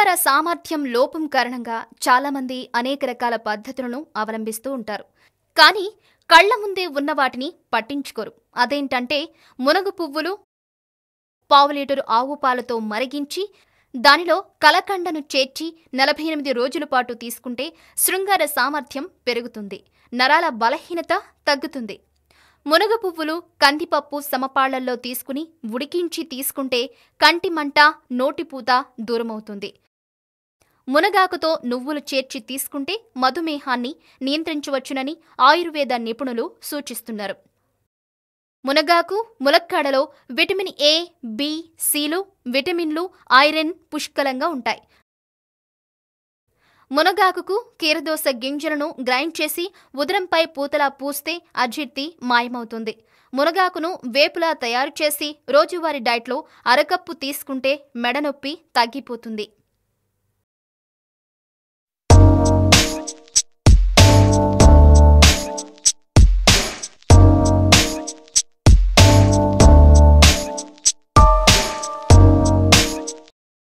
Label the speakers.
Speaker 1: శృంగార సామర్థ్యం లోపం కారణంగా చాలామంది అనేక రకాల పద్ధతులను అవలంబిస్తూ ఉంటారు కానీ కళ్ల ముందే ఉన్న వాటిని పట్టించుకోరు అదేంటంటే మునగ పువ్వులు పావు లీటరు ఆవు పాలతో మరిగించి దానిలో కలకండను చేర్చి నలభై ఎనిమిది రోజుల పాటు తీసుకుంటే శృంగార సామర్థ్యం పెరుగుతుంది నరాల బలహీనత తగ్గుతుంది మునగ పువ్వులు కందిపప్పు సమపాళ్లల్లో తీసుకుని ఉడికించి తీసుకుంటే కంటి మంట నోటిపూత దూరమవుతుంది మునగాకుతో నువ్వులు చేర్చి తీసుకుంటే మధుమేహాన్ని నియంత్రించవచ్చునని ఆయుర్వేద నిపుణులు సూచిస్తున్నారు మునగాకు ములక్కాడలో విటమిన్ ఏ బి సిలు విటమిన్లు ఐరన్ పుష్కలంగా ఉంటాయి మునగాకుకు కీరదోస గింజలను గ్రైండ్ చేసి ఉదరంపై పూతలా పూస్తే అజీర్తి మాయమవుతుంది మునగాకును వేపులా తయారు చేసి రోజువారీ డైట్లో అరకప్పు తీసుకుంటే మెడనొప్పి తగ్గిపోతుంది